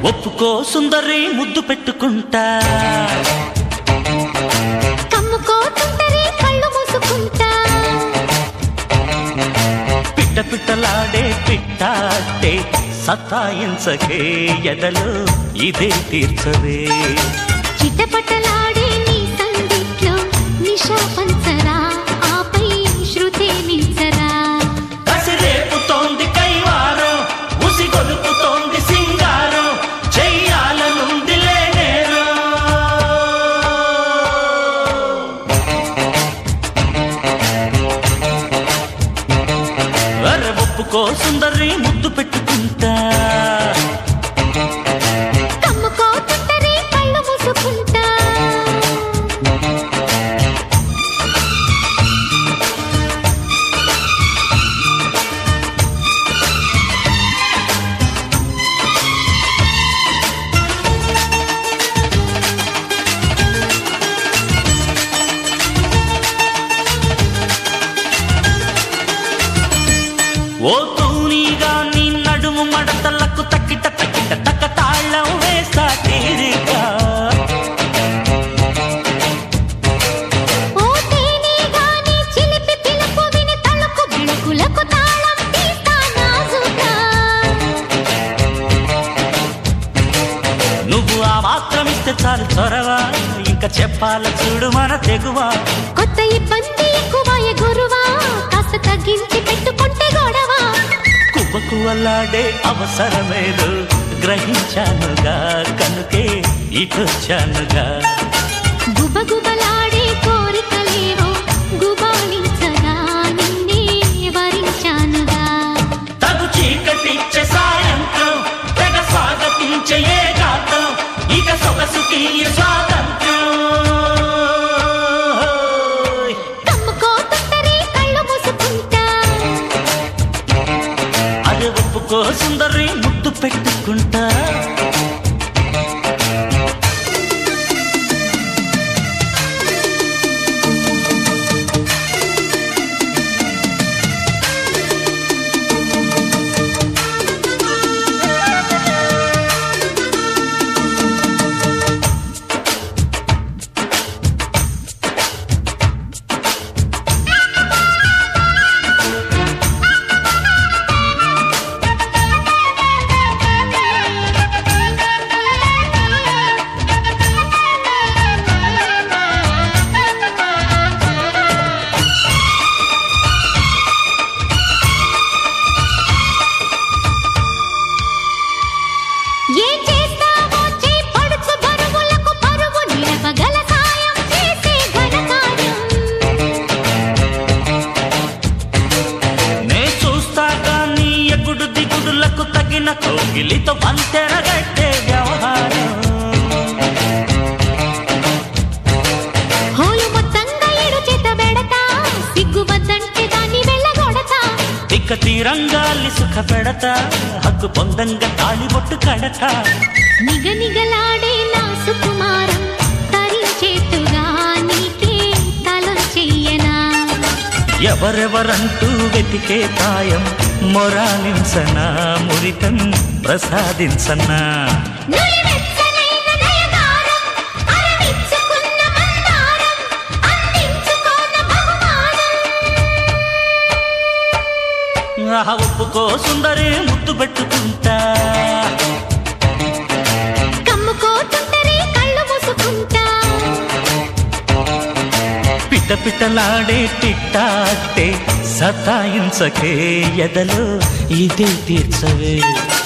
ఒప్పుకో సుందరి ముద్దు పెట్టుకుంటా కమ్ముకో తుంటరి కళ్ళు మూసుకుంటా పిట్ట పిట్టలాడే పిట్టాటే సతాయించకే ఎదలో ఇదే తీర్చవే చిటపటలాడే నీ సందిట్లో నిశా పంచరా ఆపై శృతి మించరా కసిరేపుతోంది కైవారం ఉసి గొలుపుతోంది సింగారం చెయ్యాలనుంది లేనేరో అర ఒప్పుకో సుందరి ముద్దు పెట్టుకుంటా కమ్ముకో తుంటరి కళ్ళు మూసుకుంటా ఓ తూనీగా నీ నడుము మడతలకు తక్కిట తక్కిట తక్క తాళం వేస్తా తీరిగా ఓ తేనెగా నీ చిలిపి పిలుపు విని తలుకు బిళుకులకు తాళం తీస్తా నాజుగా నువ్వు ఆ మాత్రం ఇస్తే చాలు చొరవా ఇంకా చెప్పాల చూడు మన తెగువా కొత్త ఇబ్బంది ఎక్కువాయ గురువా కాస్త తగ్గించి పెట్టుకుంటే గొడవ కువ్వకు అల్లాడే అవసరమేదో గ్రహించానుగా కనుకే ఇటొచ్చానుగా గుబగుబలాడే కోరికలేవో గుబాళించగా నిన్నే వరించానుగా తగు చీకటిచ్చే సాయంత్రం తెగ స్వాగతించే ఏ గాతం ఇక సొగసుకి ఈ స్వాతంత్ర్యం కమ్ముకో తుంటరి కళ్ళు మూసుకుంటా అది ఒప్పుకో సుందరి ముద్దు పెట్టుకుంటా ఏం చేస్తావో చేయి పడుచు బరువులకు పరువు నిలపగల సాయం చేసే ఘనకార్యం నే చూస్తాగా నీ ఎగుడు దిగుడులకు తగిన కోగిలితో వంతెరగట్టే వ్యవహారం హోలు మొత్తంగా ఏడు చేత బెడతా సిగ్గువద్దంటే దాన్ని వెళ్ళగొడతా ఇక తీరంగాలి సుఖ పెడతా హక్కు పొందంగా తాళి బొట్టు కడతా నిగ నిగలాడే నా సుకుమారం తరించేట్టుగా నీకే తలం చెయ్యనా ఎవరెవరంటూ వెతికే తాయం మొరాలించనా మురితం ప్రసాదించనా నులివెచ్చనైన నయగారం, అరవిచ్చుకున్న మందారం, అందించుకోన బహుమానం. ఆహా ఒప్పుకో సుందరి ముద్దు పెట్టుకుంటా కమ్ముకో తుంటరి కళ్ళు మూసుకుంటా పిట్ట పిట్టలాడే టిట్టాటే సతాయించకే ఎదలో ఇదే తీర్చవే